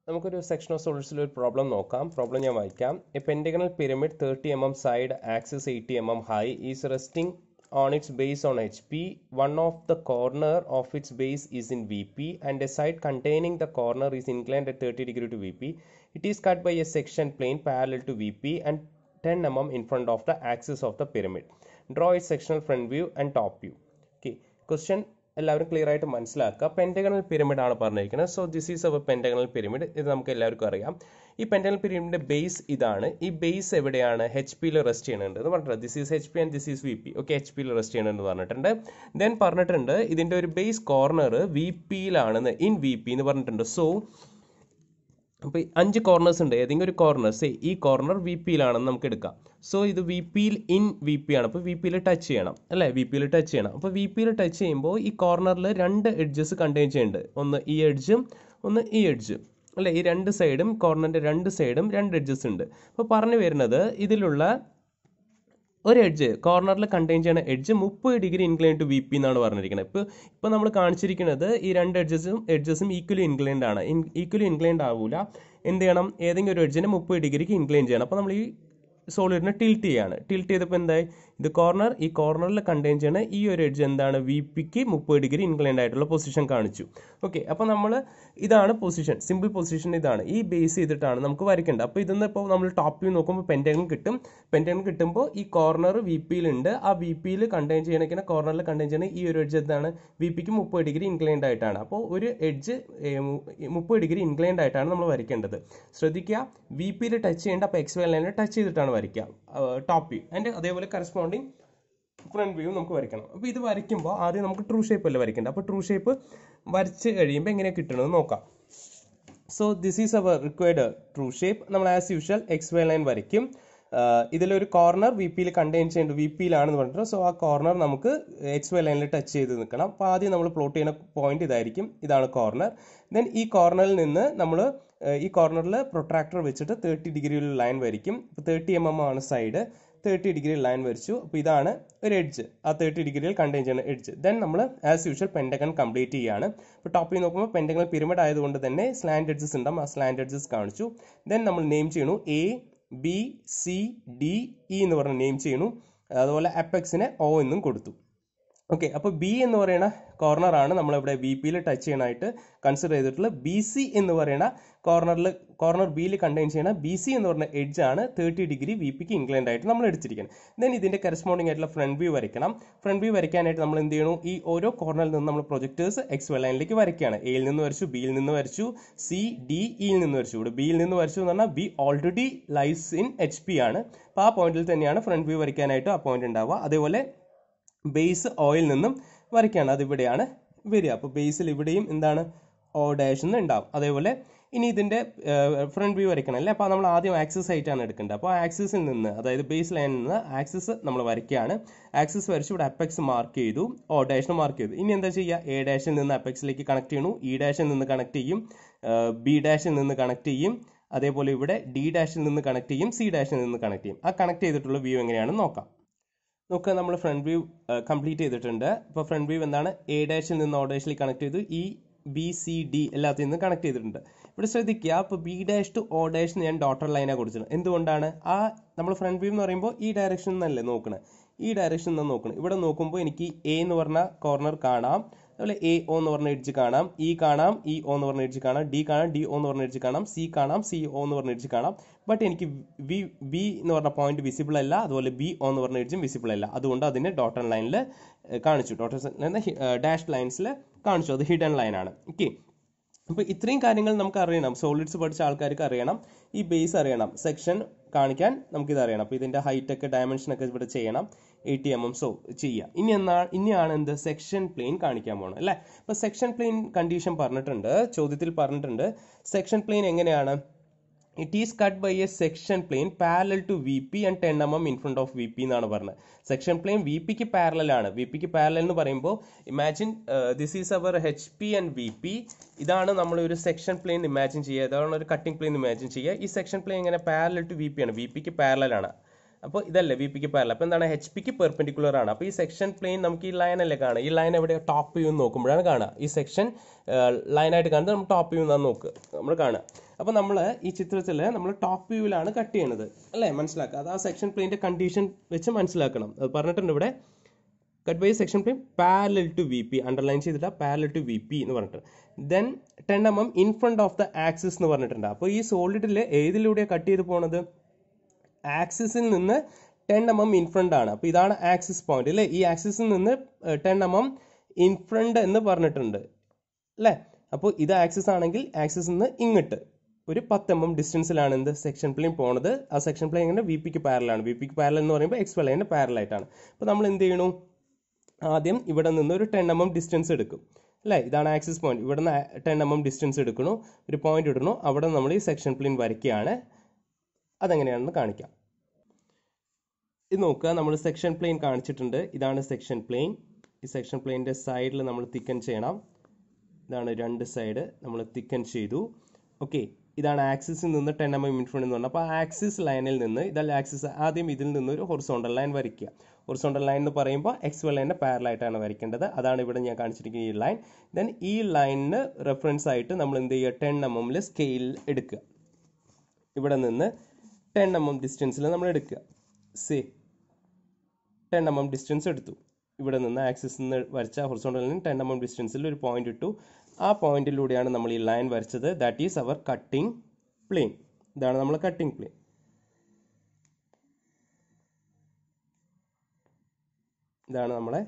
നമുക്കൊരു section of സോളിഡ്സിൽ ഒരു problem നോക്കാം പ്രോബ്ലം ഞാൻ വായിക്കാം a pentagonal pyramid thirty m m side axis eighty m m high is resting on its base on HP. One of the corner of its base is in VP and a side containing the corner is inclined at 30 degree to VP. It is cut by a section plane parallel to VP and 10 mm in front of the axis of the pyramid. Draw its sectional front view and top view. Okay. Question എല്ലാവരും clear ആയിട്ട് മനസ്സിലാക്കുക pentagonal pyramid ആണ് പറഞ്ഞിരിക്കുന്നത് so this is our pentagonal pyramid ഇത് നമുക്ക് എല്ലാവർക്കും അറിയാം ഈ പെൻറ്റഗണൽ പിരമിഡിന്റെ ബേസ് ഇതാണ് ഈ ബേസ് എവിടെയാണ് എച്ച് പിയിൽ റെസ്റ്റ് ചെയ്യുന്നുണ്ട് എന്ന് പറഞ്ഞിട്ടുണ്ട് this is H P and this is V P okay H പിയിൽ റെസ്റ്റ് ചെയ്യണമെന്ന് പറഞ്ഞിട്ടുണ്ട് ദെൻ പറഞ്ഞിട്ടുണ്ട് ഇതിന്റെ ഒരു ബേസ് കോർണർ വി പിയിലാണെന്ന് ഇൻ വി പി എന്ന് പറഞ്ഞിട്ടുണ്ട് സോ അപ്പോൾ അഞ്ച് കോർണേഴ്സ് ഉണ്ട് ഏതെങ്കിലും ഒരു കോർണർ സേ ഈ കോർണർ വി പിയിലാണെന്ന് നമുക്ക് എടുക്കാം സോ ഇത് വി പിയിൽ ഇൻ വി പി ആണ് അപ്പോൾ വി പിയിൽ ടച്ച് ചെയ്യണം അല്ലേ വി പിയിൽ ടച്ച് ചെയ്യണം അപ്പോൾ വി പിയിൽ ടച്ച് ചെയ്യുമ്പോൾ ഈ കോർണറിൽ രണ്ട് എഡ്ജസ് കണ്ടെയ്ൻ ചെയ്യുന്നുണ്ട് ഒന്ന് ഈ എഡ്ജും ഒന്ന് ഈ എഡ്ജും അല്ലേ ഈ രണ്ട് സൈഡും കോർണറിൻ്റെ രണ്ട് സൈഡും രണ്ട് എഡ്ജസ് ഉണ്ട് അപ്പോൾ പറഞ്ഞു വരുന്നത് ഇതിലുള്ള ഒരു എഡ്ജ് കോർണറിൽ കണ്ടെയ്ൻ ചെയ്യുന്ന എഡ്ജ് മുപ്പത് degree incline to V P എന്നാണ് പറഞ്ഞിരിക്കുന്നത് ഇപ്പോൾ ഇപ്പോൾ നമ്മൾ കാണിച്ചിരിക്കുന്നത് ഈ രണ്ട് എഡ്ജസും എഡ്ജസും ഈക്വലി ഇൻക്ലൈൻഡ് ആണ് ഈക്വലി ഇൻക്ലൈൻഡ് ആവില്ല എന്ത് ചെയ്യണം ഏതെങ്കിലും ഒരു എഡ്ജിനെ മുപ്പത് ഡിഗ്രിക്ക് ഇൻക്ലൈൻ ചെയ്യണം അപ്പോൾ നമ്മൾ ഈ സോളിഡിനെ ടിൽറ്റ് ചെയ്യാണ് ടിൽറ്റ് ചെയ്തപ്പോൾ എന്തായി ഇത് കോർണർ ഈ കോർണറിൽ കണ്ടെയ്ൻ ചെയ്യുന്ന ഈ ഒരു എഡ്ജ് എന്താണ് വി പിക്ക് മുപ്പത് ഡിഗ്രി ഇൻക്ലൈൻഡ് ആയിട്ടുള്ള പൊസിഷൻ കാണിച്ചു ഓക്കെ അപ്പോൾ നമ്മൾ ഇതാണ് പൊസിഷൻ സിമ്പിൾ പൊസിഷൻ ഇതാണ് ഈ ബേസ് ചെയ്തിട്ടാണ് നമുക്ക് വരയ്ക്കേണ്ടത് അപ്പോൾ ഇതിന്ന് ഇപ്പോൾ നമ്മൾ ടോപ്പ് വ്യൂ നോക്കുമ്പോൾ പെൻറ്റഗൺ കിട്ടും പെൻറ്റഗൺ കിട്ടുമ്പോൾ ഈ കോർണർ വി പിയിലുണ്ട് ആ വി പിയിൽ കണ്ടെയ്ൻ ചെയ്യണമെങ്കിൽ കോർണറിൽ കണ്ടെയ്ൻ ചെയ്യുന്ന ഈ ഒരു എഡ്ജ് എന്താണ് വി പിക്ക് മുപ്പത് ഡിഗ്രി ഇൻക്ലൈൻഡ് ആയിട്ടാണ് അപ്പോൾ ഒരു എഡ്ജ് മുപ്പത് ഡിഗ്രി ഇൻക്ലൈൻഡ് ആയിട്ടാണ് നമ്മൾ വരയ്ക്കേണ്ടത് ശ്രദ്ധിക്കുക വി പിയിൽ ടച്ച് ചെയ്യേണ്ട അപ്പോൾ എക്സ് വൈ ലൈനിൽ ടച്ച് ചെയ്തിട്ടാണ് വരയ്ക്കുക ടോപ്പ് വ്യൂ ആൻഡ് അതേപോലെ കറസ്പോണ്ടിങ് ഫ്രണ്ട് വ്യൂ നമുക്ക് വരയ്ക്കണം അപ്പോൾ ഇത് വരയ്ക്കുമ്പോൾ ആദ്യം നമുക്ക് ട്രൂ ഷേപ്പ് അല്ലേ വരയ്ക്കേണ്ടത് അപ്പോൾ ട്രൂ ഷേപ്പ് വരച്ച് കഴിയുമ്പോൾ എങ്ങനെ കിട്ടണമെന്ന് നോക്കാം so this is our required true shape നമ്മൾ as usual X Y line വരയ്ക്കും ഇതിലൊരു കോർണർ വി പിയിൽ കണ്ടെയ്ൻ ചെയ്യേണ്ടത് വി പിയിലാണെന്ന് പറഞ്ഞിട്ട് സോ ആ കോർണർ നമുക്ക് എക്സ് വൈ ലൈനിൽ ടച്ച് ചെയ്ത് നിൽക്കണം അപ്പോൾ ആദ്യം നമ്മൾ പ്ലോട്ട് ചെയ്യുന്ന പോയിന്റ് ഇതായിരിക്കും ഇതാണ് കോർണർ ദെൻ ഈ കോർണറിൽ നിന്ന് നമ്മൾ ഈ കോർണറിൽ പ്രൊട്രാക്ടർ വെച്ചിട്ട് തേർട്ടി ഡിഗ്രിയിൽ ലൈൻ വരയ്ക്കും ഇപ്പോൾ തേർട്ടി എം എം ആണ് സൈഡ് തേർട്ടി ഡിഗ്രി ലൈൻ വരച്ചു അപ്പോൾ ഇതാണ് ഒരു എഡ്ജ് ആ തേർട്ടി ഡിഗ്രിയിൽ കണ്ടെയ്ൻ ചെയ്യുന്ന എഡ്ജ് ദെൻ നമ്മൾ ആസ് യൂഷ്വൽ പെൻറ്റഗൺ കംപ്ലീറ്റ് ചെയ്യാണ് ഇപ്പോൾ ടോപ്പിൽ നോക്കുമ്പോൾ പെൻറ്റഗൺ പിരമിഡ് ആയതുകൊണ്ട് തന്നെ സ്ലാൻഡ് എഡ്ജസ് ഉണ്ടാവും ആ സ്ലാൻഡ് എഡ്ജസ് കാണിച്ചു ദെൻ നമ്മൾ നെയിം ചെയ്യണു A B C D E എന്ന് പറഞ്ഞ് നെയിം ചെയ്യണു അതുപോലെ അപ്പെക്സിനെ ഒ എന്നും കൊടുത്തു ഓക്കെ അപ്പോൾ ബി എന്ന് പറയുന്ന കോർണറാണ് നമ്മളിവിടെ വി പിയിൽ ടച്ച് ചെയ്യാനായിട്ട് കൺസിഡർ ചെയ്തിട്ടുള്ളത് ബി സി എന്ന് പറയുന്ന കോർണറിൽ കോർണർ ബിയിൽ കണ്ടെയ്ൻ ചെയ്യുന്ന ബി സി എന്ന് പറഞ്ഞ എഡ്ജ് ആണ് തേർട്ടി ഡിഗ്രി വി പിക്ക് ഇൻക്ലൈൻഡ് ആയിട്ട് നമ്മൾ എടുത്തിരിക്കുന്നത് ദെൻ ഇതിന്റെ കറസ്പോണ്ടിങ് ആയിട്ടുള്ള ഫ്രണ്ട് വ്യൂ വരയ്ക്കണം ഫ്രണ്ട് വ്യൂ വരയ്ക്കാനായിട്ട് നമ്മൾ എന്ത് ചെയ്യണം ഈ ഓരോ കോർണറിൽ നിന്ന് നമ്മൾ പ്രൊജക്ടേഴ്സ് എക്സ് വൈ ലൈനിലേക്ക് വരയ്ക്കുകയാണ് എയിൽ നിന്ന് വരച്ചു ബിയിൽ നിന്ന് വരച്ചു സി ഡി ഇയിൽ നിന്ന് വരച്ചു ഇവിടെ ബിയിൽ നിന്ന് വരച്ചു എന്ന് പറഞ്ഞാൽ B already lies in H P ആണ് അപ്പോൾ ആ പോയിന്റിൽ തന്നെയാണ് ഫ്രണ്ട് വ്യൂ വരയ്ക്കാനായിട്ട് ആ പോയിന്റ് ഉണ്ടാവുക അതേപോലെ ബേസ് ഓയിൽ നിന്നും വരയ്ക്കുകയാണ് അതിവിടെയാണ് വരിക അപ്പോൾ ബേസിൽ ഇവിടെയും എന്താണ് ഓ ഡാഷ് എന്ന് ഉണ്ടാവും അതേപോലെ ഇനി ഇതിന്റെ ഫ്രണ്ട് വ്യൂ വരയ്ക്കണം അല്ലേ അപ്പോൾ നമ്മൾ ആദ്യം ആക്സിസ് ആയിട്ടാണ് എടുക്കേണ്ടത് അപ്പോൾ ആക്സിസിൽ നിന്ന് അതായത് ബേസ് ലൈനിൽ നിന്ന് ആക്സിസ് നമ്മൾ വരയ്ക്കുകയാണ് ആക്സിസ് വരച്ച് ഇവിടെ അപ്പെക്സ് മാർക്ക് ചെയ്തു ഓ ഡാഷിന് മാർക്ക് ചെയ്തു ഇനി എന്താ ചെയ്യുക എ ഡാഷിൽ നിന്ന് അപ്പെക്സിലേക്ക് കണക്ട് ചെയ്യണു ഇ ഡാഷിൽ നിന്ന് കണക്ട് ചെയ്യും ബി ഡാഷിൽ നിന്ന് കണക്ട് ചെയ്യും അതേപോലെ ഇവിടെ ഡി ഡാഷിൽ നിന്ന് കണക്ട് ചെയ്യും സി ഡാഷിൽ നിന്ന് കണക്ട് ചെയ്യും ആ കണക്ട് ചെയ്തിട്ടുള്ള വ്യൂ എങ്ങനെയാണെന്ന് നോക്കാം നോക്കുക നമ്മൾ ഫ്രണ്ട് വ്യൂ കംപ്ലീറ്റ് ചെയ്തിട്ടുണ്ട് ഇപ്പോൾ ഫ്രണ്ട് വ്യൂ എന്താണ് എ ഡാഷിൽ നിന്ന് ഓ ഡാഷിലേക്ക് കണക്ട് ചെയ്തു ഈ ബി സി ഡി എല്ലാത്തിൽ നിന്ന് കണക്ട് ചെയ്തിട്ടുണ്ട് ഇവിടെ ശ്രദ്ധിക്കുക ഇപ്പോൾ B dash to O dash ഞാൻ ഡോട്ടർ ലൈനാണ് കൊടുത്തിട്ടുണ്ട് എന്തുകൊണ്ടാണ് ആ നമ്മൾ ഫ്രണ്ട് വ്യൂ എന്ന് പറയുമ്പോൾ ഈ ഡയറക്ഷൻ എന്നല്ലേ നോക്കണേ ഈ ഡയറക്ഷൻ നിന്ന് നോക്കണം ഇവിടെ നോക്കുമ്പോൾ എനിക്ക് എ എന്ന് പറഞ്ഞ കോർണർ കാണാം അതുപോലെ എ ഒ എന്ന് പറഞ്ഞ എഡ്ജ് കാണാം ഇ കാണാം ഇ ഒ എന്ന് പറഞ്ഞ എഡ്ജ് കാണാം ഡി കാണാം ഡി ഒ എന്ന് പറഞ്ഞ എഡ്ജ് കാണാം സി കാണാം സി ഒ എന്ന് പറഞ്ഞ എഡ്ജ് കാണാം ബട്ട് എനിക്ക് വി ബി എന്ന് പറഞ്ഞ പോയിന്റ് വിസിബിൾ അല്ല അതുപോലെ ബി ഒ എന്ന് പറഞ്ഞ എഡ്ജും വിസിബിൾ അല്ല അതുകൊണ്ട് അതിനെ ഡോട്ടർ ലൈനിൽ കാണിച്ചു ഡോട്ടർ ഡാഷ് ലൈൻസിൽ കാണിച്ചു അത് ഹിഡൻ ലൈനാണ് ഓക്കെ അപ്പോൾ ഇത്രയും കാര്യങ്ങൾ നമുക്ക് അറിയണം സോളിഡ്സ് പഠിച്ച ആൾക്കാർക്ക് അറിയണം ഈ ബേസ് അറിയണം സെക്ഷൻ കാണിക്കാൻ നമുക്കിത് അറിയണം അപ്പോൾ ഇതിന്റെ ഹൈറ്റ് ഒക്കെ ഡയമെൻഷൻ ഒക്കെ ഇവിടെ ചെയ്യണം എയ്റ്റി എം എം സോ ചെയ്യുക ഇനി എന്നാ ഇനിയാണ് എന്ത് സെക്ഷൻ പ്ലെയിൻ കാണിക്കാൻ പോകണം അല്ലേ അപ്പോൾ സെക്ഷൻ പ്ലെയിൻ കണ്ടീഷൻ പറഞ്ഞിട്ടുണ്ട് ചോദ്യത്തിൽ പറഞ്ഞിട്ടുണ്ട് സെക്ഷൻ പ്ലെയിൻ എങ്ങനെയാണ് it is cut by a section plane parallel to V P and ten m m in front of V P എന്നാണ് പറഞ്ഞത് സെക്ഷൻ പ്ലെയിൻ വി പിക്ക് പാരലൽ ആണ് വി പിക്ക് പാരലൽ എന്ന് പറയുമ്പോൾ imagine this is our H P and V P ഇതാണ് നമ്മൾ ഒരു സെക്ഷൻ പ്ലെയിൻ ഇമാജിൻ ചെയ്യുക ഇതാണ് ഒരു കട്ടിംഗ് പ്ലെയിൻ ഇമാജിൻ ചെയ്യുക ഈ സെക്ഷൻ പ്ലെയിൻ ഇങ്ങനെ പാരലൽ ടു വി പി ആണ് വി പിക്ക് പാരലൽ ആണ് അപ്പോൾ ഇതല്ലേ വി പിക്ക് പാരലൽ അപ്പോൾ എന്താണ് എച്ച് പിക്ക് പെർപെൻഡിക്കുലർ ആണ് അപ്പോൾ ഈ സെക്ഷൻ പ്ലെയിൻ നമുക്ക് ഈ ലൈൻ അല്ലേ കാണുക ഈ ലൈൻ എവിടെ ടോപ്പ് വ്യൂ നോക്കുമ്പോഴാണ് കാണുക ഈ സെക്ഷൻ ലൈനായിട്ട് കാണുന്നത് നമ്മൾ ടോപ്പ് വ്യൂ എന്നാണ് നോക്കുക നമ്മൾ കാണുക അപ്പോൾ നമ്മൾ ഈ ചിത്രത്തിൽ നമ്മൾ ടോപ്പ് വ്യൂവിലാണ് കട്ട് ചെയ്യണത് അല്ലേ മനസ്സിലാക്കുക അത് ആ സെക്ഷൻ പ്ലെയിൻ്റെ കണ്ടീഷൻ വെച്ച് മനസ്സിലാക്കണം അത് പറഞ്ഞിട്ടുണ്ട് ഇവിടെ cut by section plane parallel to V P underline ചെയ്തിട്ട് പാരലൽ ടു വി പി എന്ന് പറഞ്ഞിട്ട് then ten m m in front of the axis എന്ന് പറഞ്ഞിട്ടുണ്ട് അപ്പോൾ ഈ സോളിഡിൽ ഏതിലൂടെയാണ് കട്ട് ചെയ്ത് പോണത് ആക്സിസിൽ നിന്ന് ten m m in front ആണ് അപ്പോൾ ഇതാണ് ആക്സിസ് പോയിന്റ് അല്ലേ ഈ ആക്സിസിൽ നിന്ന് ten m m in front എന്ന് പറഞ്ഞിട്ടുണ്ട് അല്ലേ അപ്പോൾ ഇത് ആക്സിസ് ആണെങ്കിൽ ആക്സിസിൽ നിന്ന് ഇങ്ങോട്ട് ഒരു പത്ത് എം എം ഡിസ്റ്റൻസിലാണ് എന്ത് സെക്ഷൻ പ്ലെയിൻ പോണത് ആ സെക്ഷൻ പ്ലെയിൻ ഇങ്ങനെ വി പിക്ക് പാരലാണ് വി പിക്ക് പാരൽ എന്ന് പറയുമ്പോൾ എക്സ് പ്ലെയിന് പാരലായിട്ടാണ് അപ്പോൾ നമ്മൾ എന്ത് ചെയ്യണു ആദ്യം ഇവിടെ നിന്ന് ഒരു ടെൻ എം എം ഡിസ്റ്റൻസ് എടുക്കും അല്ലേ ഇതാണ് ആക്സിസ് പോയിന്റ് ഇവിടെ നിന്ന് ടെൻ എം എം ഡിസ്റ്റൻസ് എടുക്കണു ഒരു പോയിന്റ് ഇടണു അവിടെ നമ്മൾ ഈ സെക്ഷൻ പ്ലെയിൻ വരയ്ക്കുകയാണ് അതെങ്ങനെയാണെന്ന് കാണിക്കാം ഇത് നോക്കുക നമ്മൾ സെക്ഷൻ പ്ലെയിൻ കാണിച്ചിട്ടുണ്ട് ഇതാണ് സെക്ഷൻ പ്ലെയിൻ ഈ സെക്ഷൻ പ്ലെയിൻ്റെ സൈഡിൽ നമ്മൾ തിക്കൻ ചെയ്യണം ഇതാണ് രണ്ട് സൈഡ് നമ്മൾ തിക്കൻ ചെയ്തു ഓക്കെ ഇതാണ് ആക്സിസിൽ നിന്ന് ടെൻ എം എം ഇൻഫ്രണ്ട് എന്ന് പറഞ്ഞാൽ അപ്പോൾ ആക്സിസ് ലൈനിൽ നിന്ന് ഇതല്ല ആക്സിസ് ആദ്യം ഇതിൽ നിന്ന് ഒരു ഹൊറിസോണ്ടൽ ലൈൻ വരയ്ക്കുക ഹൊറിസോണ്ടൽ ലൈൻ എന്ന് പറയുമ്പോൾ എക്സ് വൈ ലൈനിൻ്റെ പാരലായിട്ടാണ് വരയ്ക്കേണ്ടത് അതാണ് ഇവിടെ ഞാൻ കാണിച്ചിരിക്കുന്ന ഈ ലൈൻ ദെൻ ഈ ലൈനിന് റെഫറൻസ് ആയിട്ട് നമ്മൾ എന്ത് ചെയ്യുക ടെൻ എം എമ്മിൽ സ്കെയിൽ എടുക്കുക ഇവിടെ നിന്ന് ടെൻ എം എം ഡിസ്റ്റൻസിൽ നമ്മൾ എടുക്കുക say ten m m distance എടുത്തു ഇവിടെ നിന്ന് ആക്സിസ് നിന്ന് വരച്ച horizontal line ten m m ഡിസ്റ്റൻസിൽ ഒരു പോയിന്റ് ഇട്ടു ആ പോയിന്റിലൂടെയാണ് നമ്മൾ ഈ ലൈൻ വരച്ചത് that is our cutting plane ഇതാണ് നമ്മൾ കട്ടിംഗ് പ്ലെയിൻ ഇതാണ് നമ്മളെ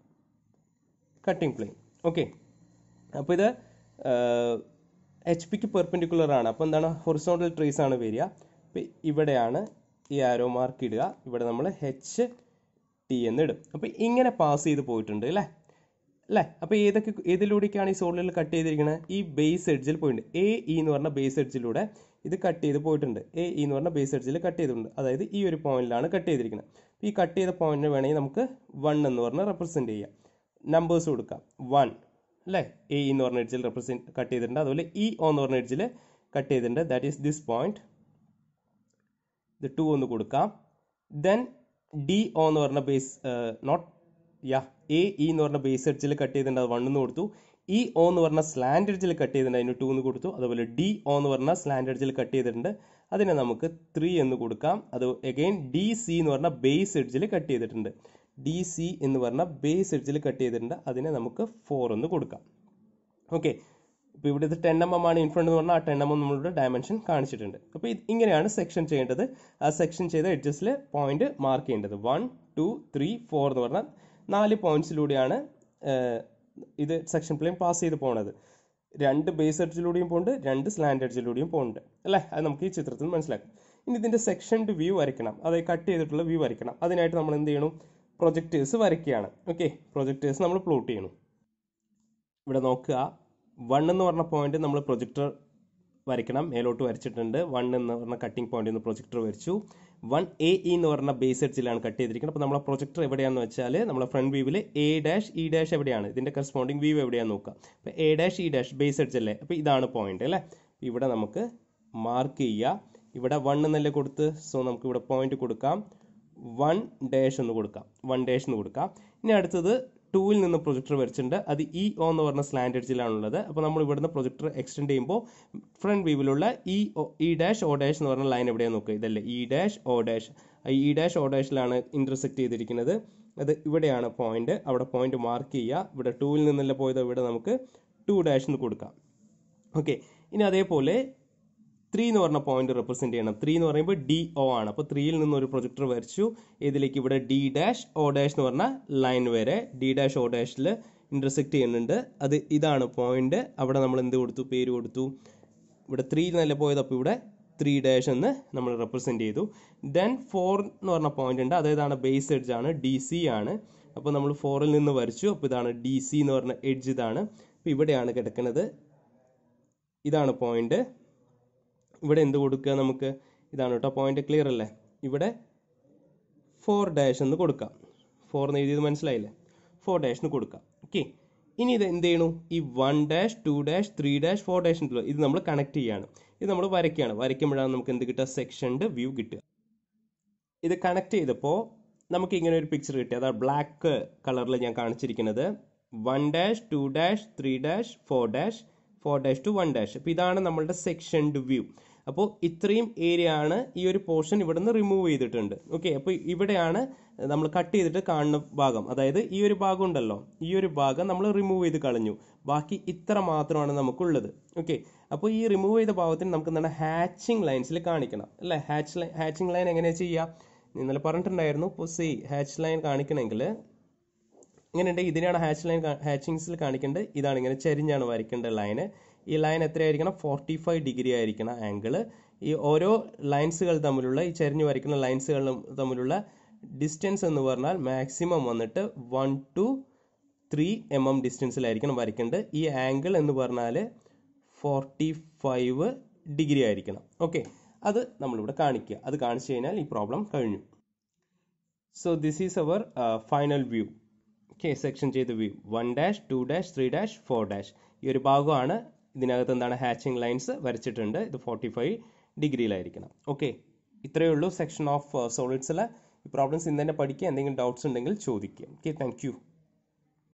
കട്ടിംഗ് പ്ലെയിൻ ഓക്കെ അപ്പോൾ ഇത് എച്ച് പിക്ക് പെർപെൻഡിക്കുലർ ആണ് അപ്പോൾ എന്താണ് ഹൊറിസോണ്ടൽ ട്രേസ് ആണ് വരിക അപ്പോൾ ഇവിടെയാണ് ഈ ആരോ മാർക്ക് ഇടുക ഇവിടെ നമ്മൾ എച്ച് ടി എന്ന് ഇടും അപ്പോൾ ഇങ്ങനെ പാസ് ചെയ്ത് പോയിട്ടുണ്ട് അല്ലേ അല്ലേ അപ്പോൾ ഏതൊക്കെ ഏതിലൂടെയൊക്കെയാണ് ഈ സോളിൽ കട്ട് ചെയ്തിരിക്കുന്നത് ഈ ബേസ് എഡ്ജിൽ പോയിട്ടുണ്ട് എ ഇ എന്ന് പറഞ്ഞ ബേസ് എഡ്ജിലൂടെ ഇത് കട്ട് ചെയ്ത് പോയിട്ടുണ്ട് എ ഇ എന്ന് പറഞ്ഞ ബേസ് എഡ്ജിൽ കട്ട് ചെയ്തിട്ടുണ്ട് അതായത് ഈ ഒരു പോയിന്റിലാണ് കട്ട് ചെയ്തിരിക്കുന്നത് ഈ കട്ട് ചെയ്ത പോയിന്റിന് വേണമെങ്കിൽ നമുക്ക് വൺ എന്ന് പറഞ്ഞ് റെപ്രസെൻറ്റ് ചെയ്യാം നമ്പേഴ്സ് കൊടുക്കാം വൺ അല്ലേ എ എന്ന് പറഞ്ഞ എഡ്ജിൽ റെപ്രസെൻറ്റ് കട്ട് ചെയ്തിട്ടുണ്ട് അതുപോലെ ഇ ഒ എന്ന് പറഞ്ഞ എഡ്ജിൽ കട്ട് ചെയ്തിട്ടുണ്ട് ദാറ്റ് ഈസ് ദിസ് പോയിന്റ് ഇത് ടു ഒന്ന് കൊടുക്കാം ദെൻ ഡി ഒ എന്ന് പറഞ്ഞ ബേസ് നോട്ട് യാ എ ഇ എന്ന് പറഞ്ഞ ബേസ് എഡ്ജിൽ കട്ട് ചെയ്തിട്ടുണ്ട് അത് വൺ എന്ന് കൊടുത്തു ഇ ഒ എന്ന് പറഞ്ഞ സ്ലാൻഡ് എഡ്ജിൽ കട്ട് ചെയ്തിട്ടുണ്ട് അതിന് ടു എന്ന് കൊടുത്തു അതുപോലെ ഡി ഒ എന്ന് പറഞ്ഞ സ്ലാൻഡ് എഡ്ജിൽ കട്ട് ചെയ്തിട്ടുണ്ട് അതിനെ നമുക്ക് ത്രീ എന്ന് കൊടുക്കാം അത് എഗെയിൻ ഡി സി എന്ന് പറഞ്ഞ ബേസ് എഡ്ജിൽ കട്ട് ചെയ്തിട്ടുണ്ട് ഡി സി എന്ന് പറഞ്ഞ ബേസ് എഡ്ജിൽ കട്ട് ചെയ്തിട്ടുണ്ട് അതിനെ നമുക്ക് ഫോർ എന്ന് കൊടുക്കാം ഓക്കെ ഇപ്പോൾ ഇവിടെ ഇത് ടെൻ എം എം ആണ് ഇൻഫ്രണ്ട് എന്ന് പറഞ്ഞാൽ ആ ടെൻ എം എം നമ്മളുടെ ഡയമെൻഷൻ കാണിച്ചിട്ടുണ്ട് അപ്പോൾ ഇങ്ങനെയാണ് സെക്ഷൻ ചെയ്യേണ്ടത് ആ സെക്ഷൻ ചെയ്ത എഡ്ജസിൽ പോയിന്റ് മാർക്ക് ചെയ്യേണ്ടത് വൺ ടു ത്രീ ഫോർ എന്ന് പറഞ്ഞാൽ നാല് പോയിന്റ്സിലൂടെയാണ് ഇത് സെക്ഷൻ പ്ലെയിൻ പാസ് ചെയ്ത് പോണത് രണ്ട് ബേസ് എഡ്ജിലൂടെയും പോകുന്നുണ്ട് രണ്ട് സ്ലാൻഡ് എഡ്ജിലൂടെയും പോകുന്നുണ്ട് അല്ലേ അത് നമുക്ക് ഈ ചിത്രത്തിൽ മനസ്സിലാക്കാം ഇനി ഇതിൻ്റെ സെക്ഷൻ്റെ വ്യൂ വരയ്ക്കണം അതായത് കട്ട് ചെയ്തിട്ടുള്ള വ്യൂ വരയ്ക്കണം അതിനായിട്ട് നമ്മൾ എന്ത് ചെയ്യണം പ്രൊജക്ടേഴ്സ് വരയ്ക്കുകയാണ് ഓക്കെ പ്രൊജക്ടേഴ്സ് നമ്മൾ പ്ലോട്ട് ചെയ്യണം ഇവിടെ നോക്കുക വൺ എന്ന് പറഞ്ഞ പോയിന്റ് നമ്മൾ പ്രൊജക്ടർ വരയ്ക്കണം മേലോട്ട് വരച്ചിട്ടുണ്ട് വൺ എന്ന് പറഞ്ഞ കട്ടിംഗ് പോയിന്റ് നിന്ന് പ്രൊജക്ടർ വരച്ചു വൺ എ ഇ എന്ന് പറഞ്ഞ ബേസ് എഡ്ജിലാണ് കട്ട് ചെയ്തിരിക്കുന്നത് അപ്പോൾ നമ്മളെ പ്രൊജക്ടർ എവിടെയാണെന്ന് വെച്ചാൽ നമ്മളെ ഫ്രണ്ട് വ്യൂവിൽ എ ഡാഷ് ഇ ഡാഷ് എവിടെയാണ് ഇതിന്റെ കറസ്പോണ്ടിങ് വ്യൂ എവിടെയാണെന്ന് നോക്കുക അപ്പോൾ A dash E dash base edge അല്ലേ അപ്പോൾ ഇതാണ് പോയിന്റ് അല്ലേ ഇവിടെ നമുക്ക് മാർക്ക് ചെയ്യുക ഇവിടെ വൺ എന്നല്ലേ കൊടുത്ത് സോ നമുക്ക് ഇവിടെ പോയിന്റ് കൊടുക്കാം വൺ ഡാഷ് എന്ന് കൊടുക്കാം വൺ ഡാഷ് എന്ന് കൊടുക്കാം ഇനി അടുത്തത് ടൂവിൽ നിന്ന് പ്രൊജക്ടർ വരച്ചിട്ടുണ്ട് അത് ഇ ഒ എന്ന് പറഞ്ഞ സ്ലാൻഡ് എഡ്ജിലാണുള്ളത് അപ്പോൾ നമ്മൾ ഇവിടുന്ന് പ്രൊജക്ടർ എക്സ്റ്റെൻഡ് ചെയ്യുമ്പോൾ ഫ്രണ്ട് വ്യൂവിലുള്ള E O E dash O dash എന്ന് പറഞ്ഞ ലൈൻ എവിടെയാണ് നോക്കുക ഇതല്ലേ E dash O dash E dash O ഡാഷിലാണ് ഇന്റർസെക്ട് ചെയ്തിരിക്കുന്നത് അത് ഇവിടെയാണ് പോയിന്റ് അവിടെ പോയിന്റ് മാർക്ക് ചെയ്യുക ഇവിടെ ടൂവിൽ നിന്നല്ല പോയത് ഇവിടെ നമുക്ക് ടു ഡാഷ് എന്ന് കൊടുക്കാം ഓക്കെ ഇനി അതേപോലെ ത്രീ എന്ന് പറഞ്ഞ പോയിന്റ് റെപ്രസെന്റ് ചെയ്യണം ത്രീ എന്ന് പറയുമ്പോൾ ഡി ഒ ആണ് അപ്പോൾ ത്രീയിൽ നിന്ന് ഒരു പ്രൊജക്ടർ വരച്ചു ഇതിലേക്ക് ഇവിടെ ഡി ഡാഷ് ഒ ഡാഷ് എന്ന് പറഞ്ഞ ലൈൻ വരെ ഡി ഡാഷ് ഒ ഡാഷിൽ ഇന്റർസെക്ട് ചെയ്യുന്നുണ്ട് അത് ഇതാണ് പോയിന്റ് അവിടെ നമ്മൾ എന്ത് കൊടുത്തു പേര് കൊടുത്തു ഇവിടെ ത്രീ എന്നല്ല പോയത് അപ്പോൾ ഇവിടെ ത്രീ ഡാഷ് എന്ന് നമ്മൾ റെപ്രസെന്റ് ചെയ്തു ദെൻ ഫോർ എന്ന് പറഞ്ഞ പോയിന്റ് ഉണ്ട് അതേതാണ് ബേസ് എഡ്ജ് ആണ് ഡി സി ആണ് അപ്പോൾ നമ്മൾ ഫോറിൽ നിന്ന് വരച്ചു അപ്പോൾ ഇതാണ് ഡി സി എന്ന് പറഞ്ഞ എഡ്ജ് ഇതാണ് അപ്പോൾ ഇവിടെയാണ് കിടക്കുന്നത് ഇതാണ് പോയിന്റ് ഇവിടെ എന്ത് കൊടുക്കുക നമുക്ക് ഇതാണ് കേട്ടോ പോയിന്റ് ക്ലിയർ അല്ലേ ഇവിടെ ഫോർ ഡാഷ് എന്ന് കൊടുക്കാം ഫോർ എന്ന് എഴുതിയത് മനസ്സിലായില്ലേ ഫോർ ഡാഷിന് കൊടുക്കാം ഓക്കെ ഇനി ഇത് എന്ത് ചെയ്യണു ഈ one dash two dash three dash four dash ഇത് നമ്മൾ കണക്ട് ചെയ്യാണ് ഇത് നമ്മൾ വരയ്ക്കുകയാണ് വരയ്ക്കുമ്പോഴാണ് നമുക്ക് എന്ത് കിട്ടുക സെക്ഷൻ്റെ വ്യൂ കിട്ടുക ഇത് കണക്ട് ചെയ്തപ്പോൾ നമുക്ക് ഇങ്ങനെ ഒരു പിക്ചർ കിട്ടി അതാണ് ബ്ലാക്ക് കളറിൽ ഞാൻ കാണിച്ചിരിക്കുന്നത് one dash two dash three dash four dash four dash two one dash അപ്പോൾ ഇതാണ് നമ്മളുടെ സെക്ഷൻഡ് വ്യൂ അപ്പോൾ ഇത്രയും ഏരിയ ആണ് ഈ ഒരു പോർഷൻ ഇവിടുന്ന് റിമൂവ് ചെയ്തിട്ടുണ്ട് ഓക്കെ അപ്പോൾ ഇവിടെയാണ് നമ്മൾ കട്ട് ചെയ്തിട്ട് കാണുന്ന ഭാഗം അതായത് ഈ ഒരു ഭാഗം ഉണ്ടല്ലോ ഈ ഒരു ഭാഗം നമ്മൾ റിമൂവ് ചെയ്ത് കളഞ്ഞു ബാക്കി ഇത്ര മാത്രമാണ് നമുക്കുള്ളത് ഓക്കെ അപ്പോൾ ഈ റിമൂവ് ചെയ്ത ഭാഗത്തിന് നമുക്ക് എന്താണ് ഹാച്ചിങ് ലൈൻസിൽ കാണിക്കണം അല്ലേ ഹാച്ച് ലൈൻ ഹാച്ചിങ് ലൈൻ എങ്ങനെയാണ് ചെയ്യുക ഇന്നലെ പറഞ്ഞിട്ടുണ്ടായിരുന്നു ഇപ്പോൾ സി ഹാച്ച് ലൈൻ കാണിക്കണമെങ്കിൽ ഇങ്ങനെയുണ്ട് ഇതിനാണ് ഹാച്ച് ലൈൻ ഹാച്ചിങ്സിൽ കാണിക്കേണ്ടത് ഇതാണ് ഇങ്ങനെ ചെരിഞ്ഞാണ് വരയ്ക്കേണ്ട ലൈന് ഈ ലൈൻ എത്രയായിരിക്കണം ഫോർട്ടി ഫൈവ് ഡിഗ്രി ആയിരിക്കണം ആംഗിൾ ഈ ഓരോ ലൈൻസുകൾ തമ്മിലുള്ള ഈ ചെരിഞ്ഞ് വരയ്ക്കുന്ന ലൈൻസുകൾ തമ്മിലുള്ള ഡിസ്റ്റൻസ് എന്ന് പറഞ്ഞാൽ മാക്സിമം വന്നിട്ട് one two three m m ഡിസ്റ്റൻസിലായിരിക്കണം വരയ്ക്കേണ്ടത് ഈ ആംഗിൾ എന്ന് പറഞ്ഞാൽ ഫോർട്ടി ഫൈവ് ഡിഗ്രി ആയിരിക്കണം ഓക്കെ അത് നമ്മളിവിടെ കാണിക്കുക അത് കാണിച്ചു കഴിഞ്ഞാൽ ഈ പ്രോബ്ലം കഴിഞ്ഞു so this is our final view okay section ചെയ്ത view one dash two dash three dash four dash ഈ ഒരു ഭാഗമാണ് ഇതിനകത്ത് എന്താണ് ഹാച്ചിങ് ലൈൻസ് വരച്ചിട്ടുണ്ട് ഇത് ഫോർട്ടി ഫൈവ് ഡിഗ്രിയിലായിരിക്കണം ഓക്കെ ഇത്രയേ ഉള്ളൂ സെക്ഷൻ ഓഫ് സോളിഡ്സിലെ ഈ പ്രോബ്ലംസ് ഇന്ന് തന്നെ പഠിക്കുക എന്തെങ്കിലും ഡൗട്ട്സ് ഉണ്ടെങ്കിൽ ചോദിക്കുക ഓക്കെ താങ്ക് യു